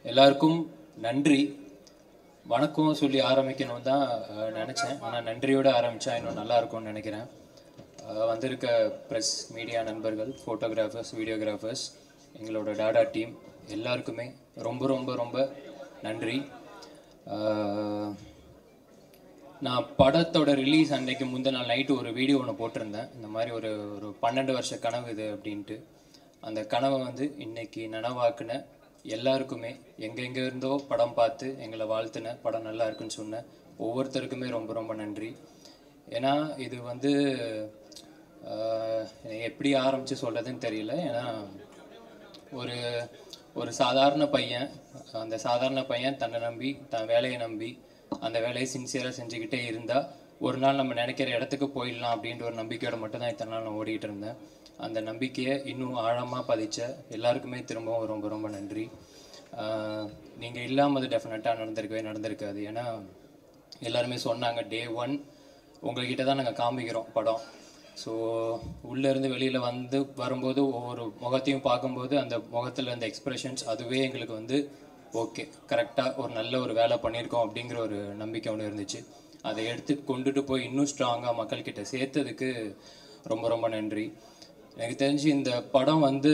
எல்லாருக்கும் நன்றி வணக்கம் சொல்லி ஆரம்பிக்கணும் தான் அஹ், நினைச்சேன் ஆனால் நன்றியோட ஆரம்பிச்சா இன்னும் நல்லா இருக்கும்னு நினைக்கிறேன் அஹ், வந்திருக்க ப்ரெஸ் மீடியா நண்பர்கள் ஃபோட்டோகிராஃபர்ஸ் வீடியோகிராஃபர்ஸ் எங்களோட டாடா டீம் எல்லாருக்குமே ரொம்ப ரொம்ப ரொம்ப நன்றி அஹ், நான் படத்தோட ரிலீஸ் அன்னைக்கு முந்தின நாள் நைட்டு ஒரு வீடியோ ஒன்று போட்டிருந்தேன் இந்த மாதிரி ஒரு ஒரு பன்னெண்டு வருஷ கனவு இது அப்படின்ட்டு அந்த கனவை வந்து இன்னைக்கு நனவாக்குன எல்லாருக்குமே எங்கெங்க இருந்தோ படம் பார்த்து எங்களை வாழ்த்துன படம் நல்லா இருக்குன்னு சொன்ன ஒவ்வொருத்தருக்குமே ரொம்ப ரொம்ப நன்றி ஏன்னா இது வந்து ஆஹ், எப்படி ஆரம்பித்து சொல்கிறதுன்னு தெரியல ஏன்னா ஒரு ஒரு சாதாரண பையன் அந்த சாதாரண பையன் தன்னை நம்பி தன் வேலையை நம்பி அந்த வேலையை சின்சியராக செஞ்சுக்கிட்டே இருந்தால் ஒரு நாள் நம்ம நினைக்கிற இடத்துக்கு போயிடலாம் அப்படின்ற ஒரு நம்பிக்கையோட மட்டும்தான் இத்தனை நாள் நான் ஓடிட்டு இருந்தேன் அந்த நம்பிக்கையை இன்னும் ஆழமாக பதிச்ச எல்லாருக்குமே திரும்பவும் ரொம்ப ரொம்ப நன்றி நீங்கள் இல்லாமல் அது டெஃபினட்டாக நடந்திருக்கவே நடந்திருக்காது ஏன்னா எல்லாருமே சொன்னாங்க டே ஒன் உங்கள்கிட்ட தான் நாங்கள் காமிக்கிறோம் படம் ஸோ உள்ளேருந்து வெளியில் வந்து வரும்போது ஒவ்வொரு முகத்தையும் பார்க்கும்போது அந்த முகத்தில் இருந்த எக்ஸ்பிரஷன்ஸ் அதுவே எங்களுக்கு வந்து ஓகே கரெக்டாக ஒரு நல்ல ஒரு வேலை பண்ணியிருக்கோம் அப்படிங்கிற ஒரு நம்பிக்கை ஒன்று இருந்துச்சு அதை எடுத்து கொண்டுட்டு போய் இன்னும் ஸ்ட்ராங்காக மக்கள்கிட்ட சேர்த்ததுக்கு ரொம்ப ரொம்ப நன்றி எனக்கு தெரிஞ்சு இந்த படம் வந்து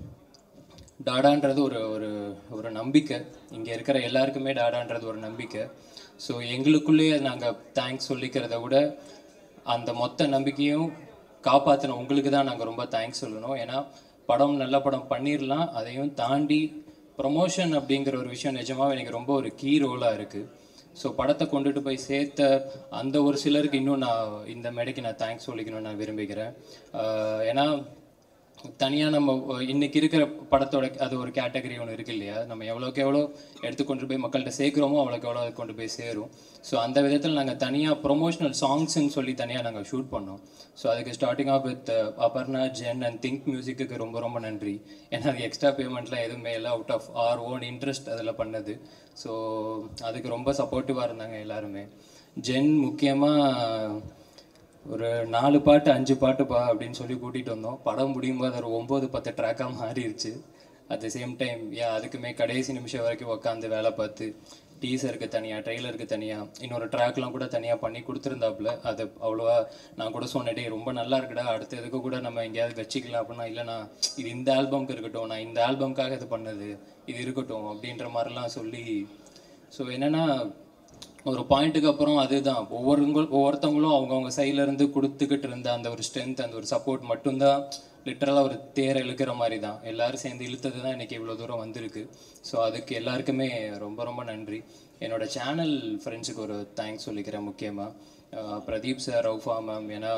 டாடான்றது ஒரு ஒரு ஒரு நம்பிக்கை இங்கே இருக்கிற எல்லாருக்குமே டாடான்றது ஒரு நம்பிக்கை ஸோ எங்களுக்குள்ளேயே நாங்கள் தேங்க்ஸ் சொல்லிக்கிறத விட அந்த மொத்த நம்பிக்கையும் காப்பாற்றின உங்களுக்கு தான் நாங்கள் ரொம்ப தேங்க்ஸ் சொல்லணும் ஏன்னா படம் நல்ல படம் பண்ணிடலாம் அதையும் தாண்டி ப்ரமோஷன் அப்படிங்கிற ஒரு விஷயம் நிஜமாவே எனக்கு ரொம்ப ஒரு கீ ரோலாக இருக்குது ஸோ படத்தை கொண்டுட்டு போய் சேர்த்த அந்த ஒரு சிலருக்கு இன்னும் நான் இந்த மேடைக்கு நான் தேங்க்ஸ் சொல்லிக்கணும்னு நான் விரும்புகிறேன் ஆஹ் ஏன்னா தனியாக நம்ம இன்னைக்கு இருக்கிற படத்தோட அது ஒரு கேட்டகரி ஒன்று இருக்கு இல்லையா நம்ம எவ்வளோக்கு எவ்வளோ எடுத்து கொண்டு போய் மக்கள்கிட்ட சேர்க்குறோமோ அவ்வளோக்கு எவ்வளோ அது கொண்டு போய் சேரும் ஸோ அந்த விதத்தில் நாங்கள் தனியாக ப்ரொமோஷனல் சாங்ஸ்ன்னு சொல்லி தனியாக நாங்கள் ஷூட் பண்ணோம் ஸோ அதுக்கு ஸ்டார்டிங் ஆஃப் வித் அபர்ணா ஜென் அண்ட் திங்க் மியூசிக்கு ரொம்ப ரொம்ப நன்றி ஏன்னா அது எக்ஸ்ட்ரா பேமெண்ட்லாம் எதுவுமே இல்லை out of our own interest அதில் பண்ணது ஸோ அதுக்கு ரொம்ப சப்போர்ட்டிவாக இருந்தாங்க எல்லாருமே ஜென் முக்கியமாக ஒரு நாலு பாட்டு அஞ்சு பாட்டு பா அப்படின்னு சொல்லி கூட்டிகிட்டு வந்தோம் படம் முடியும் போது ஒரு ஒம்பது பத்து ட்ராக்காக மாறிடுச்சு அட் த சேம் டைம் ஏன் அதுக்குமே கடைசி நிமிஷம் வரைக்கும் உட்காந்து வேலை பார்த்து டீசருக்கு தனியாக ட்ரெய்லருக்கு தனியாக இன்னொரு ட்ராக்லாம் கூட தனியாக பண்ணி கொடுத்துருந்தாப்புல அது அவ்வளோவா நான் கூட சொன்னேடே ரொம்ப நல்லா இருக்குடா அடுத்த இதுக்கு கூட நம்ம எங்கேயாவது வச்சுக்கலாம் அப்படின்னா இல்லைண்ணா இது இந்த ஆல்பம்க்கு இருக்கட்டும் நான் இந்த ஆல்பம்க்காக இது பண்ணது இது இருக்கட்டும் அப்படின்ற மாதிரிலாம் சொல்லி ஸோ என்னென்னா ஒரு பாயிண்ட்டுக்கு அப்புறம் அதுதான் ஒவ்வொருங்க ஒவ்வொருத்தவங்களும் அவங்கவுங்க சைட்ல இருந்து கொடுத்துக்கிட்டு இருந்த அந்த ஒரு ஸ்ட்ரென்த் அந்த ஒரு சப்போர்ட் மட்டும்தான் லிட்டரலாக ஒரு தேரை இழுக்கிற மாதிரி தான் எல்லாரும் சேர்ந்து இழுத்தது தான் இன்னைக்கு இவ்வளோ தூரம் வந்திருக்கு ஸோ அதுக்கு எல்லாருக்குமே ரொம்ப ரொம்ப நன்றி என்னோட சேனல் ஃப்ரெண்ட்ஸுக்கு ஒரு தேங்க்ஸ் சொல்லிக்கிறேன் முக்கியமாக பிரதீப் சார் ரவுஃபா மேம் ஏன்னா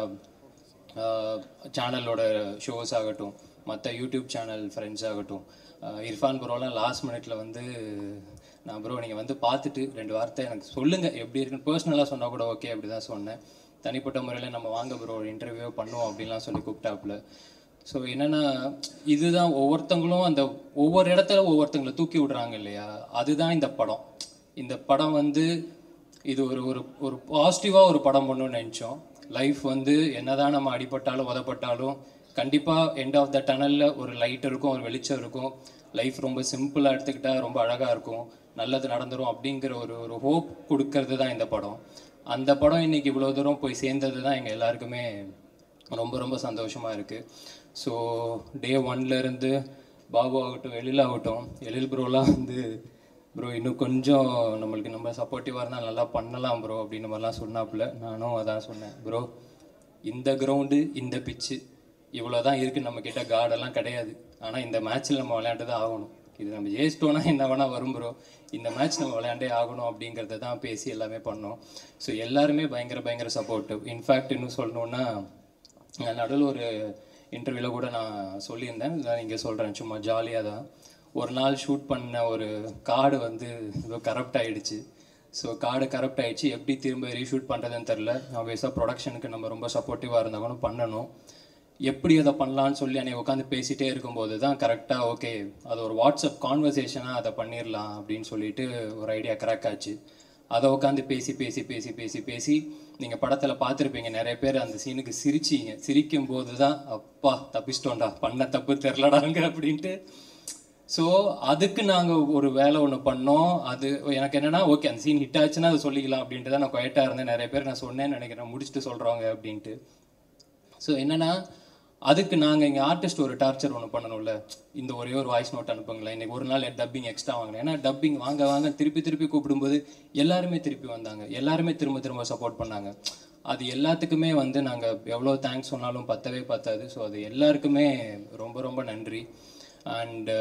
சேனலோட ஷோஸ் ஆகட்டும் மற்ற யூடியூப் சேனல் ஃப்ரெண்ட்ஸ் ஆகட்டும் ஆஹ் இர்ஃபான் ப்ரோலாம் லாஸ்ட் மினிட்ல வந்து நான் ப்ரோ நீங்கள் வந்து பார்த்துட்டு ரெண்டு வார்த்தை எனக்கு சொல்லுங்கள் எப்படி இருக்குன்னு பர்சனலாக சொன்னால் கூட ஓகே அப்படி தான் சொன்னேன் தனிப்பட்ட முறையில் நம்ம வாங்க ப்ரோ ஒரு இன்டர்வியூ பண்ணுவோம் அப்படின்லாம் சொல்லி கூப்பிட்டாப்புல ஸோ என்னென்னா இதுதான் ஒவ்வொருத்தங்களும் அந்த ஒவ்வொரு இடத்துல ஒவ்வொருத்தங்களை தூக்கி விடுறாங்க இல்லையா அதுதான் இந்த படம் இந்த படம் வந்து இது ஒரு ஒரு ஒரு பாசிட்டிவாக ஒரு படம் பண்ணணும்னு நினச்சோம் லைஃப் வந்து என்னதான் நம்ம அடிபட்டாலும் உதப்பட்டாலும் கண்டிப்பாக எண்ட் ஆஃப் த டனலில் ஒரு லைட் இருக்கும் ஒரு வெளிச்சம் இருக்கும் லைஃப் ரொம்ப சிம்பிளாக எடுத்துக்கிட்டா ரொம்ப அழகாக இருக்கும் நல்லது நடந்துரும் அப்படிங்கிற ஒரு ஒரு ஹோப் கொடுக்கறது தான் இந்த படம் அந்த படம் இன்னைக்கு இவ்வளோ தூரம் போய் சேர்ந்தது தான் எங்கள் எல்லாருக்குமே ரொம்ப ரொம்ப சந்தோஷமாக இருக்குது ஸோ டே இருந்து பாபு ஆகட்டும் எழில் ஆகட்டும் எழில் ப்ரோலாம் வந்து ப்ரோ இன்னும் கொஞ்சம் நம்மளுக்கு நம்ம சப்போர்ட்டிவாக இருந்தால் நல்லா பண்ணலாம் ப்ரோ அப்படின்னு மாதிரிலாம் சொன்னாப்புல நானும் அதான் சொன்னேன் ப்ரோ இந்த கிரவுண்டு இந்த பிச்சு இவ்வளோ தான் இருக்குது நம்ம கிட்ட கார்டெல்லாம் கிடையாது ஆனால் இந்த மேட்ச்சில் நம்ம விளையாண்டு தான் ஆகணும் இது நம்ம ஜெயிச்சிட்டோன்னா என்ன வேணால் வரும் ப்ரோ இந்த மேட்ச் நம்ம விளையாண்டே ஆகணும் அப்படிங்கிறத தான் பேசி எல்லாமே பண்ணோம் ஸோ எல்லாருமே பயங்கர பயங்கர சப்போர்ட்டிவ் இன்ஃபேக்ட் இன்னும் சொல்லணுன்னா நான் நடுவில் ஒரு இன்டர்வியூவில் கூட நான் சொல்லியிருந்தேன் நான் இங்கே சொல்கிறேன் சும்மா ஜாலியாக தான் ஒரு நாள் ஷூட் பண்ண ஒரு கார்டு வந்து ஏதோ கரப்ட் ஆயிடுச்சு ஸோ கார்டு கரப்ட் ஆயிடுச்சு எப்படி திரும்ப ரீஷூட் பண்ணுறதுன்னு தெரில ஆப்வியஸாக ப்ரொடக்ஷனுக்கு நம்ம ரொம்ப சப்போர்ட்டிவாக இருந்தாலும் பண்ணணும் எப்படி அதை பண்ணலான்னு சொல்லி அன்னைக்கு உட்காந்து பேசிகிட்டே இருக்கும்போது தான் கரெக்டாக ஓகே அது ஒரு வாட்ஸ்அப் கான்வர்சேஷனாக அதை பண்ணிடலாம் அப்படின்னு சொல்லிட்டு ஒரு ஐடியா கிராக் ஆச்சு அதை உட்காந்து பேசி பேசி பேசி பேசி பேசி நீங்கள் படத்தில் பார்த்துருப்பீங்க நிறைய பேர் அந்த சீனுக்கு சிரிச்சிங்க சிரிக்கும் போது தான் அப்பா தப்பிச்சிட்டோண்டா பண்ண தப்பு தெரிலடாங்க அப்படின்ட்டு ஸோ அதுக்கு நாங்கள் ஒரு வேலை ஒன்று பண்ணோம் அது எனக்கு என்னன்னா ஓகே அந்த சீன் ஹிட் ஆச்சுன்னா அதை சொல்லிக்கலாம் அப்படின்ட்டு தான் நான் குவைட்டாக இருந்தேன் நிறைய பேர் நான் சொன்னேன்னு நினைக்கிறேன் முடிச்சுட்டு சொல்கிறவங்க அப்படின்ட்டு ஸோ என்னன்னா அதுக்கு நாங்கள் இங்கே ஆர்டிஸ்ட் ஒரு டார்ச்சர் ஒன்று பண்ணணும்ல இந்த ஒரே ஒரு வாய்ஸ் நோட் அனுப்புங்களேன் இன்னைக்கு ஒரு நாள் டப்பிங் எக்ஸ்ட்ரா வாங்கினேன் ஏன்னா டப்பிங் வாங்க வாங்க திருப்பி திருப்பி கூப்பிடும்போது எல்லாருமே திருப்பி வந்தாங்க எல்லாருமே திரும்ப திரும்ப சப்போர்ட் பண்ணாங்க அது எல்லாத்துக்குமே வந்து நாங்கள் எவ்வளோ தேங்க்ஸ் சொன்னாலும் பத்தவே பத்தாது ஸோ அது எல்லாருக்குமே ரொம்ப ரொம்ப நன்றி அண்டு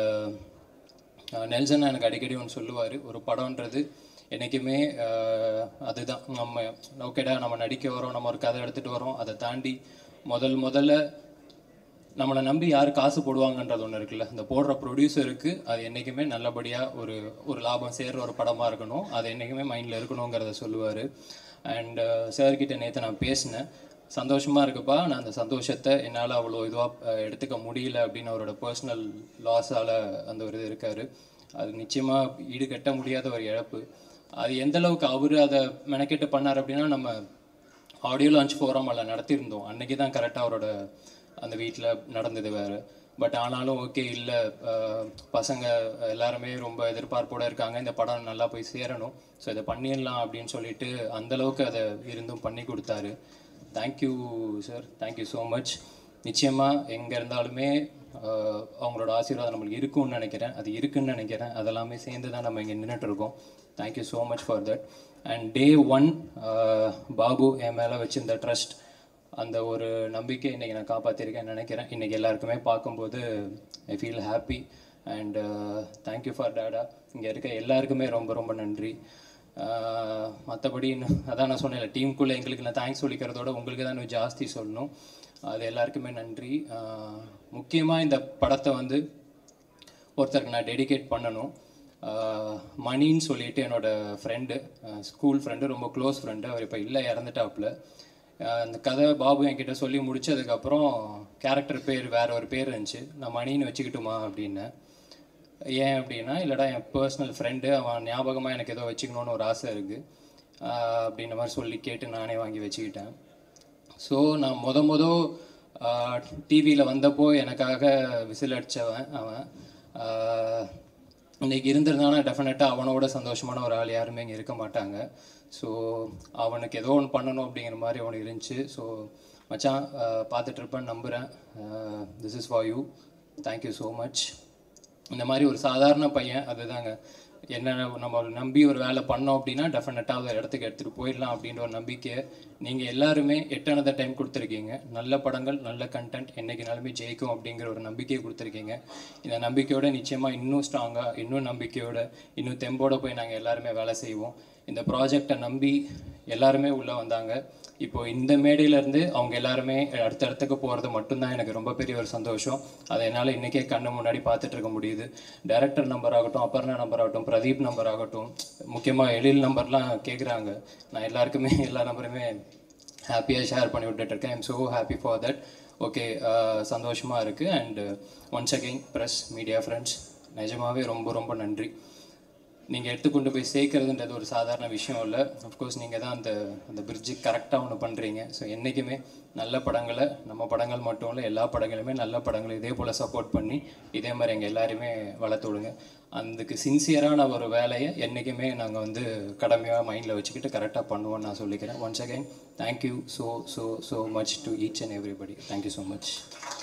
நெல்சன் எனக்கு அடிக்கடி ஒன்று சொல்லுவார் ஒரு படம்ன்றது என்றைக்குமே அஹ், அதுதான் நம்ம ஓகேடா நம்ம நடிக்க வரோம் நம்ம ஒரு கதை எடுத்துகிட்டு வரோம் அதை தாண்டி முதல் முதல்ல நம்மளை நம்பி யார் காசு போடுவாங்கன்றது ஒன்று இருக்குல்ல இந்த போடுற ப்ரொடியூசருக்கு அது என்றைக்குமே நல்லபடியாக ஒரு ஒரு லாபம் சேர்ற ஒரு படமாக இருக்கணும் அது என்றைக்குமே மைண்டில் இருக்கணுங்கிறத சொல்லுவார் அண்ட் சார்கிட்ட நேற்று நான் பேசினேன் சந்தோஷமாக இருக்குப்பா நான் அந்த சந்தோஷத்தை என்னால் அவ்வளோ இதுவாக எடுத்துக்க முடியல அப்படின்னு அவரோட பர்சனல் லாஸால் அந்த ஒரு இது இருக்கார் அது நிச்சயமாக ஈடுகட்ட முடியாத ஒரு இழப்பு அது எந்த அளவுக்கு அவர் அதை மெனக்கெட்டு பண்ணார் அப்படின்னா நம்ம ஆடியோ லான்ச் ஃபோரம் அதில் நடத்தியிருந்தோம் அன்னைக்கு தான் கரெக்டாக அவரோட அந்த வீட்டில் நடந்தது வேறு பட் ஆனாலும் ஓகே இல்லை பசங்க எல்லாருமே ரொம்ப எதிர்பார்ப்போட இருக்காங்க இந்த படம் நல்லா போய் சேரணும் ஸோ இதை பண்ணிடலாம் அப்படின்னு சொல்லிட்டு அந்த அளவுக்கு அதை இருந்தும் பண்ணி கொடுத்தாரு thank you sir thank you so much நிச்சயமாக எங்கே இருந்தாலுமே ஆஹ், அவங்களோட ஆசீர்வாதம் நம்மளுக்கு இருக்கும்னு நினைக்கிறேன் அது இருக்குன்னு நினைக்கிறேன் அதெல்லாமே சேர்ந்து தான் நம்ம இங்கே நின்றுட்டு இருக்கோம் thank you so much for that and day one Babu என் மேலே வச்சிருந்த ட்ரஸ்ட் அந்த ஒரு நம்பிக்கை இன்றைக்கி நான் காப்பாற்றிருக்கேன்னு நினைக்கிறேன் இன்றைக்கி எல்லாருக்குமே பார்க்கும்போது I feel happy and thank you for டேடா இங்கே இருக்க எல்லாருக்குமே ரொம்ப ரொம்ப நன்றி மற்றபடி அதான் நான் சொன்னேன் டீமுக்குள்ளே எங்களுக்கு நான் தேங்க்ஸ் சொல்லிக்கிறதோட உங்களுக்கு தான் இன்னும் ஜாஸ்தி சொல்லணும் அது எல்லாருக்குமே நன்றி முக்கியமாக இந்த படத்தை வந்து ஒருத்தருக்கு நான் டெடிகேட் பண்ணணும் ஆஹ் மணின்னு சொல்லிட்டு என்னோட ஃப்ரெண்டு ஸ்கூல் ஃப்ரெண்டு ரொம்ப க்ளோஸ் ஃப்ரெண்டு அவர் இப்போ இல்லை இறந்துட்டாப்புல ஆஹ் அந்த கதை பாபு என்கிட்ட சொல்லி முடிச்சதுக்கப்புறம் கேரக்டர் பேர் வேற ஒரு பேர் இருந்துச்சு நான் மணின்னு வச்சுக்கிட்டுமா அப்படின்னேன் ஏன் அப்படின்னா இல்லைடா என் பர்சனல் ஃப்ரெண்டு அவன் ஞாபகமாக எனக்கு ஏதோ வச்சுக்கணுன்னு ஒரு ஆசை இருக்குது அப்படின்ற மாதிரி சொல்லி கேட்டு நானே வாங்கி வச்சுக்கிட்டேன் ஸோ நான் முத முத டிவியில் வந்தப்போ எனக்காக விசில் அடித்தவன் அவன் ஆஹ் இன்னைக்கு இருந்திருந்தானா டெஃபினட்டாக அவனோட சந்தோஷமான ஒரு ஆள் யாருமே இங்கே இருக்க மாட்டாங்க ஸோ அவனுக்கு ஏதோ ஒன்று பண்ணணும் அப்படிங்கிற மாதிரி அவனுக்கு இருந்துச்சு ஸோ மச்சான் ஆஹ் பார்த்துட்டு இருப்பேன்னு நம்புகிறேன் this is for you thank you so much இந்த மாதிரி ஒரு சாதாரண பையன் அதுதாங்க என்ன நம்ம ஒரு நம்பி ஒரு வேலை பண்ணோம் அப்படின்னா டெஃபினட்டாக ஒரு இடத்துக்கு எடுத்துகிட்டு போயிடலாம் அப்படின்ற ஒரு நம்பிக்கையை நீங்கள் எல்லாருமே எட்டானத டைம் கொடுத்துருக்கீங்க நல்ல படங்கள் நல்ல கண்டென்ட் என்னைக்குனாலுமே ஜெயிக்கும் அப்படிங்கிற ஒரு நம்பிக்கையை கொடுத்துருக்கீங்க இந்த நம்பிக்கையோட நிச்சயமாக இன்னும் ஸ்ட்ராங்காக இன்னும் நம்பிக்கையோட இன்னும் தெம்போட போய் நாங்கள் எல்லாருமே வேலை செய்வோம் இந்த ப்ராஜெக்டை நம்பி எல்லாருமே உள்ளே வந்தாங்க இப்போ இந்த மேடையிலேருந்து அவங்க எல்லாருமே அடுத்த இடத்துக்கு போகிறது மட்டும்தான் எனக்கு ரொம்ப பெரிய ஒரு சந்தோஷம் அதை என்னால் இன்றைக்கே கண்ணு முன்னாடி பார்த்துட்டு இருக்க முடியுது டைரக்டர் நம்பர் ஆகட்டும் அபர்ணா நம்பர் ஆகட்டும் பிரதீப் நம்பர் ஆகட்டும் முக்கியமாக எழில் நம்பர்லாம் கேட்குறாங்க நான் எல்லாருக்குமே எல்லா நம்பருமே ஹாப்பியாக ஷேர் பண்ணி விட்டுட்டு இருக்கேன் I'm so happy for that okay சந்தோஷமாக இருக்குது and once again press media friends நிஜமாவே ரொம்ப ரொம்ப நன்றி நீங்கள் எடுத்துக்கொண்டு போய் சேர்க்கறதுன்றது ஒரு சாதாரண விஷயம் இல்லை அஃப்கோர்ஸ் நீங்கள் தான் அந்த அந்த பிரிட்ஜு கரெக்டாக ஒன்று பண்ணுறீங்க ஸோ என்றைக்குமே நல்ல படங்களை நம்ம படங்கள் மட்டும் இல்லை எல்லா படங்களுமே நல்ல படங்களை இதே போல் சப்போர்ட் பண்ணி இதே மாதிரி எங்கள் எல்லாருமே வளர்த்து விடுங்க அதுக்கு சின்சியரான ஒரு வேலையை என்றைக்குமே நாங்கள் வந்து கடமையாக மைண்டில் வச்சுக்கிட்டு கரெக்டாக பண்ணுவோம்னு நான் சொல்லிக்கிறேன் once again thank you so so so much to each and everybody thank you so much